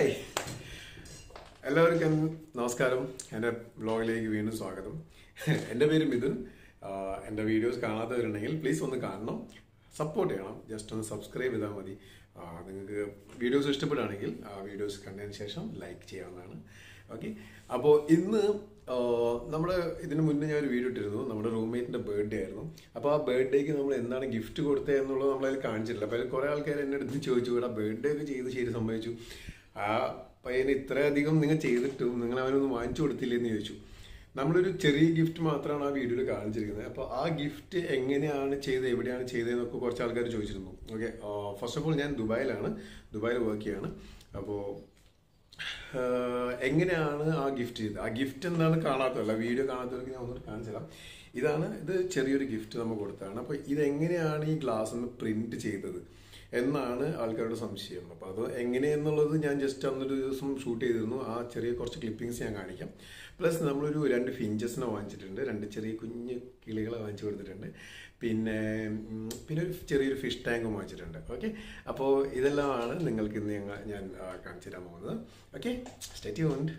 hi എല്ലാവർക്കും നമസ്കാരം എൻ്റെ ബ്ലോഗിലേക്ക് വീണ്ടും സ്വാഗതം എൻ്റെ പേര് മിഥുൻ ആഹ് എൻ്റെ വീഡിയോസ് കാണാത്തവരുണ്ടെങ്കിൽ പ്ലീസ് ഒന്ന് കാണണം സപ്പോർട്ട് ചെയ്യണം ജസ്റ്റ് ഒന്ന് സബ്സ്ക്രൈബ് ചെയ്താൽ മതി ആഹ് നിങ്ങൾക്ക് വീഡിയോസ് ഇഷ്ടപ്പെടുകയാണെങ്കിൽ ആ വീഡിയോസ് കണ്ടതിന് ശേഷം ലൈക്ക് ചെയ്യാവുന്നതാണ് ഓക്കെ അപ്പോൾ ഇന്ന് ആഹ് നമ്മുടെ ഇതിന് മുന്നേ ഞാൻ ഒരു വീഡിയോ ഇട്ടിരുന്നു നമ്മുടെ റൂംമേറ്റിന്റെ ബർത്ത്ഡേ ആയിരുന്നു അപ്പോൾ ആ ബർത്ത്ഡേക്ക് നമ്മൾ എന്താണ് ഗിഫ്റ്റ് കൊടുത്തത് എന്നുള്ളത് നമ്മളതിൽ കാണിച്ചിട്ടില്ല അപ്പോൾ അതിൽ കുറേ ആൾക്കാർ എന്നെ അടുത്ത് ചോദിച്ചു ഇവിടെ ബർത്ത്ഡേ ഒക്കെ ചെയ്ത് ശരി സംഭവിച്ചു ആ പയ്യന് ഇത്രയധികം നിങ്ങൾ ചെയ്തിട്ടും നിങ്ങൾ അവനൊന്നും വാങ്ങിച്ചു കൊടുത്തില്ലെന്ന് ചോദിച്ചു നമ്മളൊരു ചെറിയ ഗിഫ്റ്റ് മാത്രമാണ് ആ വീഡിയോയിൽ കാണിച്ചിരിക്കുന്നത് അപ്പോൾ ആ ഗിഫ്റ്റ് എങ്ങനെയാണ് ചെയ്തത് എവിടെയാണ് ചെയ്തതെന്നൊക്കെ കുറച്ച് ആൾക്കാർ ചോദിച്ചിരുന്നു ഓക്കെ ഫസ്റ്റ് ഓഫ് ഓൾ ഞാൻ ദുബായിലാണ് ദുബായിൽ വർക്ക് ചെയ്യാണ് അപ്പോൾ ആഹ് എങ്ങനെയാണ് ആ ഗിഫ്റ്റ് ചെയ്തത് ആ ഗിഫ്റ്റ് എന്താണ് കാണാത്തതല്ല വീഡിയോ കാണാത്തവർക്ക് ഞാൻ ഒന്നുകൂടി കാണിച്ചു തരാം ഇതാണ് ഇത് ചെറിയൊരു ഗിഫ്റ്റ് നമ്മൾ കൊടുത്തതാണ് അപ്പോൾ ഇതെങ്ങനെയാണ് ഈ ഗ്ലാസ് ഒന്ന് പ്രിന്റ് ചെയ്തത് എന്നാണ് ആൾക്കാരുടെ സംശയം അപ്പോൾ അത് എങ്ങനെയെന്നുള്ളത് ഞാൻ ജസ്റ്റ് അന്നൊരു ദിവസം ഷൂട്ട് ചെയ്തിരുന്നു ആ ചെറിയ കുറച്ച് ക്ലിപ്പിങ്സ് ഞാൻ കാണിക്കാം പ്ലസ് നമ്മളൊരു രണ്ട് ഫിഞ്ചസിനെ വാങ്ങിച്ചിട്ടുണ്ട് രണ്ട് ചെറിയ കുഞ്ഞ് കിളികളെ വാങ്ങിച്ചു കൊടുത്തിട്ടുണ്ട് പിന്നെ ഉം, പിന്നെ ഒരു ചെറിയൊരു ഫിഷ് ടാങ്കും വാങ്ങിച്ചിട്ടുണ്ട് ഓക്കെ അപ്പോൾ ഇതെല്ലാമാണ് നിങ്ങൾക്ക് ഇന്ന് ഞങ്ങൾ ഞാൻ ആ, കാണിച്ചു തരാൻ പോകുന്നത് okay stay tuned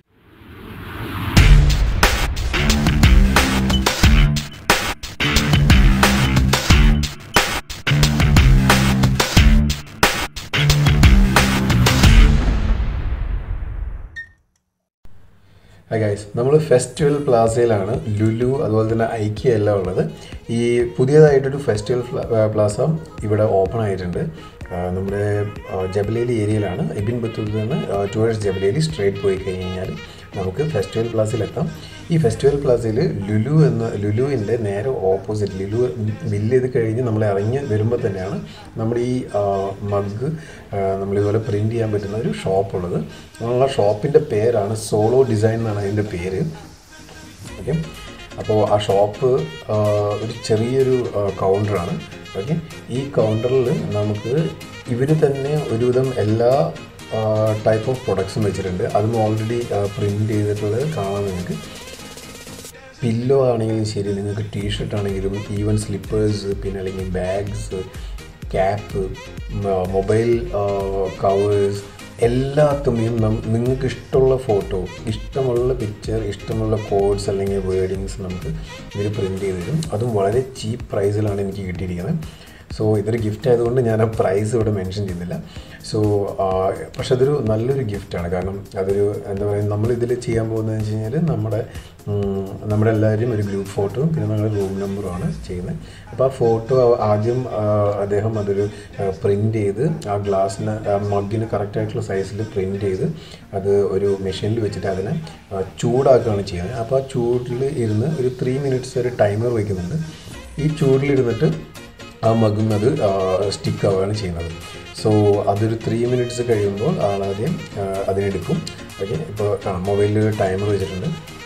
hi guys നമ്മൾ ഫെസ്റ്റിവൽ പ്ലാസയിലാണ് ലുലു അതുപോലെ തന്നെ ഐക്യ എല്ലാം ഉള്ളത് ഈ പുതിയതായിട്ടൊരു ഫെസ്റ്റിവൽ പ്ല- പ്ലാസ ഇവിടെ ഓപ്പൺ ആയിട്ടുണ്ട് ആ, നമ്മുടെ ആ, ജബലേലി ഏരിയയിലാണ് എബിൻ ബത്തൂരിൽ നിന്ന് ടുവേഴ്സ് ജബലേലി സ്ട്രേറ്റ് പോയി കഴിഞ്ഞ് കഴിഞ്ഞാൽ നമുക്ക് ഫെസ്റ്റിവൽ പ്ലാസയിലെത്താം ഈ ഫെസ്റ്റിവൽ പ്ലാസയിൽ ലുലു എന്ന ലുലുവിൻ്റെ നേരെ ഓപ്പോസിറ്റ് ലുലു ബില്ല് ചെയ്ത് കഴിഞ്ഞ് നമ്മൾ ഇറങ്ങി വരുമ്പോൾ തന്നെയാണ് നമ്മുടെ ഈ മഗ് നമ്മളിതുപോലെ പ്രിൻറ്റ് ചെയ്യാൻ പറ്റുന്ന ഒരു ഷോപ്പ് ഉള്ളത് ആ ഷോപ്പിൻ്റെ പേരാണ് സോളോ ഡിസൈൻ എന്നാണ് അതിൻ്റെ പേര് ഓക്കെ അപ്പോൾ ആ ഷോപ്പ് ഒരു ചെറിയൊരു കൗണ്ടറാണ് ഓക്കെ ഈ കൗണ്ടറിൽ നമുക്ക് ഇവർ തന്നെ ഒരുവിധം എല്ലാ ടൈപ്പ് ഓഫ് പ്രൊഡക്ട്സും വെച്ചിട്ടുണ്ട് അതും ഓൾറെഡി പ്രിൻറ്റ് ചെയ്തിട്ടുള്ളത് കാണാൻ നിങ്ങൾക്ക് പില്ലോ ആണെങ്കിലും ശരി നിങ്ങൾക്ക് ടീഷർട്ട് ആണെങ്കിലും ഈവൻ സ്ലിപ്പേഴ്സ് പിന്നെ അല്ലെങ്കിൽ ബാഗ്സ് ക്യാപ്പ് മൊബൈൽ കവേഴ്സ് എല്ലാത്തുമ്മയും നം നിങ്ങൾക്ക് ഇഷ്ടമുള്ള ഫോട്ടോ ഇഷ്ടമുള്ള പിക്ചർ ഇഷ്ടമുള്ള കോഡ്സ് അല്ലെങ്കിൽ വേർഡിങ്സ് നമുക്ക് ഇവർ പ്രിൻറ്റ് ചെയ്ത് തരും അതും വളരെ ചീപ്പ് പ്രൈസിലാണ് എനിക്ക് കിട്ടിയിരിക്കുന്നത് സോ ഇതൊരു ഗിഫ്റ്റ് ആയതുകൊണ്ട് ഞാൻ ആ പ്രൈസ് ഇവിടെ മെൻഷൻ ചെയ്യുന്നില്ല സോ പക്ഷെ അതൊരു നല്ലൊരു ഗിഫ്റ്റാണ് കാരണം അതൊരു എന്താ പറയുക നമ്മൾ ഇതിൽ ചെയ്യാൻ പോകുന്നതെന്ന് വെച്ച് കഴിഞ്ഞാൽ നമ്മുടെ ഉം, നമ്മുടെ എല്ലാവരും ഒരു ഗ്രൂപ്പ് ഫോട്ടോയും പിന്നെ നമ്മുടെ റൂം നമ്പറുമാണ് ചെയ്യുന്നത് അപ്പോൾ ആ ഫോട്ടോ ആദ്യം ആ, അദ്ദേഹം അതൊരു പ്രിൻ്റ് ചെയ്ത് ആ ഗ്ലാസ്സിന് മഗ്ഗിന് കറക്റ്റായിട്ടുള്ള സൈസിൽ പ്രിൻ്റ് ചെയ്ത് അത് ഒരു മെഷീനിൽ വെച്ചിട്ട് അതിനെ ആ, ചൂടാക്കുകയാണ് ചെയ്യുന്നത് അപ്പോൾ ആ ചൂടിൽ ഇരുന്ന് ഒരു ത്രീ മിനിറ്റ്സ് ഒരു ടൈമർ വയ്ക്കുന്നുണ്ട് ഈ ചൂടിലിരുന്നിട്ട് ആ മകും അത് സ്റ്റിക്ക് ആവുകയാണ് ചെയ്യുന്നത് സോ അതൊരു ത്രീ മിനിറ്റ്സ് കഴിയുമ്പോൾ ആളാദ്യം ആ, അതിനെടുക്കും ഓക്കെ ഇപ്പോൾ കാണാം മൊബൈലിൽ ടൈമർ വെച്ചിട്ടുണ്ട്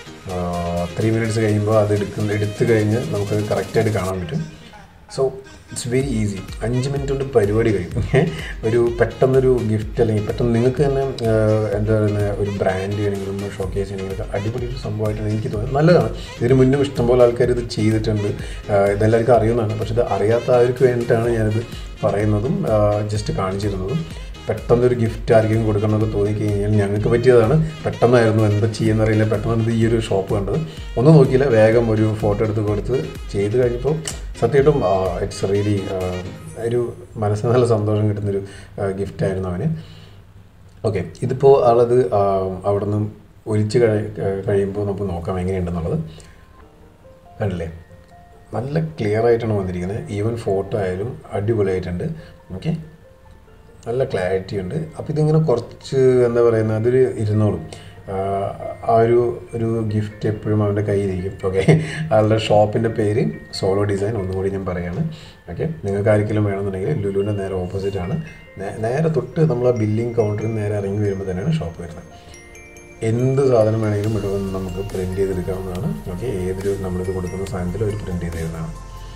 ത്രീ മിനിറ്റ്സ് കഴിയുമ്പോൾ അത് എടുക്കുന്ന എടുത്തു കഴിഞ്ഞ് നമുക്കത് കറക്റ്റായിട്ട് കാണാൻ പറ്റും സോ ഇറ്റ്സ് വെരി ഈസി അഞ്ച് മിനിറ്റ് കൊണ്ട് പരിപാടി കഴിയും ഒരു പെട്ടെന്നൊരു ഗിഫ്റ്റ് അല്ലെങ്കിൽ പെട്ടെന്ന് നിങ്ങൾക്ക് തന്നെ ആ, എന്താ പറയുന്നത് ഒരു ബ്രാൻഡ് ചെയ്യണമെങ്കിലും ഷോക്കേസ് ചെയ്യണമെങ്കിലും അടിപൊളി ഒരു സംഭവമായിട്ടാണ് എനിക്ക് തോന്നുന്നത് നല്ലതാണ് ഇതിന് മുന്നും ഇഷ്ടംപോലെ ആൾക്കാർ ഇത് ചെയ്തിട്ടുണ്ട് ആ, ഇതെല്ലാവർക്കും അറിയുന്നതാണ് പക്ഷെ ഇത് അറിയാത്ത ആൾക്ക് വേണ്ടിയിട്ടാണ് ഞാനിത് പറയുന്നതും ജസ്റ്റ് കാണിച്ചിരുന്നതും പെട്ടെന്നൊരു ഗിഫ്റ്റ് ആർക്കെങ്കിലും കൊടുക്കണമെന്നൊക്കെ തോന്നിക്കഴിഞ്ഞാൽ ഞങ്ങൾക്ക് പറ്റിയതാണ് പെട്ടെന്നായിരുന്നു എന്താ ചെയ്യുന്നറിയില്ല പെട്ടെന്ന് ഇത് ഈ ഒരു ഷോപ്പ് കണ്ടത് ഒന്നും നോക്കിയില്ല വേഗം ഒരു ഫോട്ടോ എടുത്ത് കൊടുത്ത് ചെയ്ത് കഴിഞ്ഞപ്പോൾ സത്യമായിട്ടും ഇറ്റ്സ് റിയലി ഒരു മനസ്സിന് നല്ല സന്തോഷം കിട്ടുന്നൊരു ഗിഫ്റ്റായിരുന്നു അവന് ഓക്കെ ഇതിപ്പോൾ ആളത് ആ, അവിടെ നിന്ന് ഒലിച്ച് കഴി കഴിയുമ്പോൾ നമുക്ക് നോക്കാം എങ്ങനെയുണ്ടെന്നുള്ളത് കണ്ടില്ലേ നല്ല ക്ലിയർ ആയിട്ടാണ് വന്നിരിക്കുന്നത് ഈവൻ ഫോട്ടോ ആയാലും അടിപൊളിയായിട്ടുണ്ട് ഓക്കെ നല്ല ക്ലാരിറ്റി ഉണ്ട് അപ്പോൾ ഇതിങ്ങനെ കുറച്ച് എന്താ പറയുന്നത് അതൊരു ഇരുന്നോളും ആഹ് ആ ഒരു ഒരു ഗിഫ്റ്റ് എപ്പോഴും അവൻ്റെ കയ്യിലിരിക്കും ഓക്കെ ആളുടെ ഷോപ്പിൻ്റെ പേര് സോളോ ഡിസൈൻ ഒന്നുകൂടി ഞാൻ പറയാണ് ഓക്കെ നിങ്ങൾക്ക് ആർക്കെങ്കിലും വേണമെന്നുണ്ടെങ്കിൽ ലുലുവിൻ്റെ നേരെ ഓപ്പോസിറ്റ് ആണ് നേ- നേരെ തൊട്ട് നമ്മൾ ആ ബില്ലിംഗ് കൗണ്ടറിൽ നേരെ ഇറങ്ങി വരുമ്പോൾ തന്നെയാണ് ഷോപ്പ് വരുന്നത് എന്ത് സാധനം വേണമെങ്കിലും ഇവിടെ വന്ന് നമുക്ക് പ്രിൻറ്റ് ചെയ്തെടുക്കാവുന്നതാണ് ഓക്കെ ഏതൊരു നമ്മളിത് കൊടുക്കുന്ന സാധനത്തിൽ ഒരു പ്രിൻറ്റ് ചെയ്ത് തരുന്നതാണ്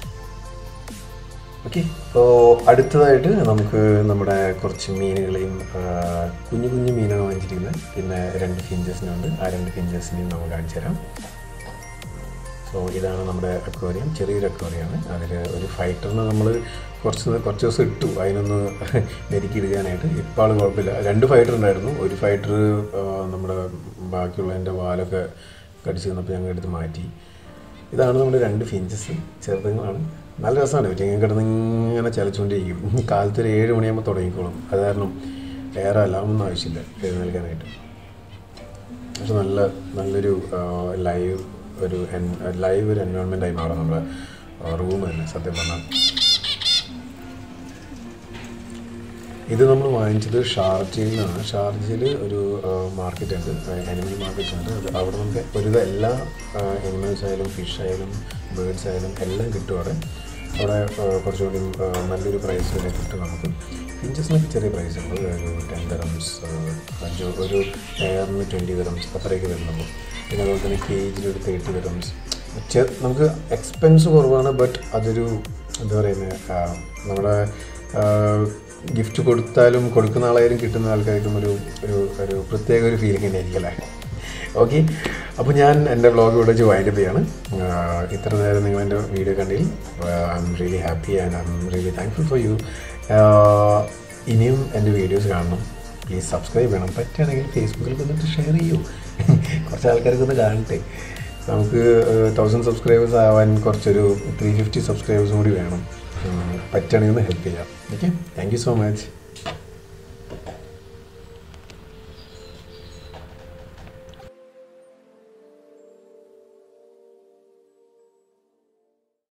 ഓക്കെ അപ്പോൾ അടുത്തതായിട്ട് നമുക്ക് നമ്മുടെ കുറച്ച് മീനുകളെയും ആ, കുഞ്ഞു കുഞ്ഞു മീനാണ് വാങ്ങിച്ചിരിക്കുന്നത് പിന്നെ രണ്ട് ഫിഞ്ചസിനുണ്ട് ആ രണ്ട് ഫിഞ്ചസിനെയും നമുക്ക് കാണിച്ചു തരാം സോ ഇതാണ് നമ്മുടെ അക്വേറിയം ചെറിയൊരു അക്വേറിയമാണ് അതിൽ ഒരു ഫൈറ്ററിന് നമ്മൾ കുറച്ച് കുറച്ച് ദിവസം ഇട്ടു അതിനൊന്ന് മെരുക്കിയെടുക്കാനായിട്ട് ഇപ്പോൾ ആൾ കുഴപ്പമില്ല രണ്ട് ഫൈറ്റർ ഉണ്ടായിരുന്നു ഒരു ഫൈറ്റർ നമ്മുടെ ബാക്കിയുള്ളതിൻ്റെ വാലൊക്കെ കടിച്ച് തന്നപ്പോൾ ഞങ്ങൾ എടുത്ത് മാറ്റി ഇതാണ് നമ്മുടെ രണ്ട് ഫിഞ്ചസ് ചെറുതുങ്ങളാണ് നല്ല രസമാണ് ഇവർ ഇങ്ങനെ കിടന്ന് ഇങ്ങനെ ചലച്ചുകൊണ്ടിരിക്കും കാലത്ത് ഒരു ഏഴ് മണിയാകുമ്പോൾ തുടങ്ങിക്കോളും അത് കാരണം വേറെ അലാമൊന്നും ആവശ്യമില്ല എഴുന്നേൽക്കാനായിട്ട് പക്ഷെ നല്ല നല്ലൊരു ലൈവ് ഒരു ലൈവ് ഒരു എൻവയോൺമെൻ്റ് ആയി മാറും നമ്മുടെ റൂം തന്നെ സത്യം പറഞ്ഞാൽ ഇത് നമ്മൾ വാങ്ങിച്ചത് ഷാർജയിൽ നിന്നാണ് ഷാർജയിൽ ഒരു മാർക്കറ്റ് ഉണ്ട് അനിമൽ മാർക്കറ്റ് ഉണ്ട് അത് അവിടെ നമുക്ക് ഒരുവിധ എല്ലാ അനിമൽസ് ആയാലും ഫിഷ് ആയാലും ബേർഡ്സ് ആയാലും എല്ലാം കിട്ടും അവിടെ അവിടെ ആ, കുറച്ചുകൂടി ആ, നല്ലൊരു പ്രൈസ് വരെ കിട്ടും നമുക്ക് ഫിഞ്ചസിനൊക്കെ ചെറിയ പ്രൈസ് ഉണ്ട് ഒരു ടെൻ ദറംസ് അഞ്ച് ഒരു എയറിന് ട്വൻറ്റി ദറംസ് അത്രയൊക്കെ വരുന്നുള്ളൂ പിന്നെ അതുപോലെ തന്നെ കേജിൽ ഒരു തേർട്ടി ദറംസ് നമുക്ക് എക്സ്പെൻസ് കുറവാണ് ബട്ട് അതൊരു എന്താ പറയുന്നത് നമ്മുടെ ഗിഫ്റ്റ് കൊടുത്താലും കൊടുക്കുന്ന ആളായാലും കിട്ടുന്ന ആൾക്കാർക്കും ഒരു ഒരു ഒരു പ്രത്യേക ഒരു ഫീലിംഗ് തന്നെ ആയിരിക്കും അല്ലേ ഓക്കെ അപ്പോൾ ഞാൻ എൻ്റെ വ്ളോഗ് ഇവിടെ വെച്ച് വൈൻഡപ്പ് ചെയ്യാണ് ആഹ് ഇത്ര നേരം നിങ്ങൾ എൻ്റെ വീഡിയോ കണ്ടതിൽ I'm really happy and I'm really thankful for you ഇനിയും എൻ്റെ വീഡിയോസ് കാണണം പ്ലീസ് സബ്സ്ക്രൈബ് ചെയ്യണം പറ്റുകയാണെങ്കിൽ ഫേസ്ബുക്കിൽ വന്നിട്ട് ഷെയർ ചെയ്യൂ കുറച്ച് ആൾക്കാർക്ക് ഒന്ന് കാണട്ടെ നമുക്ക് തൗസൻഡ് സബ്സ്ക്രൈബേഴ്സ് ആവാൻ കുറച്ചൊരു ത്രീ ഫിഫ്റ്റി സബ്സ്ക്രൈബേഴ്സും കൂടി വേണം ഉം, പറ്റുകയാണെങ്കിൽ ഒന്ന് ഹെൽപ്പ് ചെയ്യാം okay thank you so much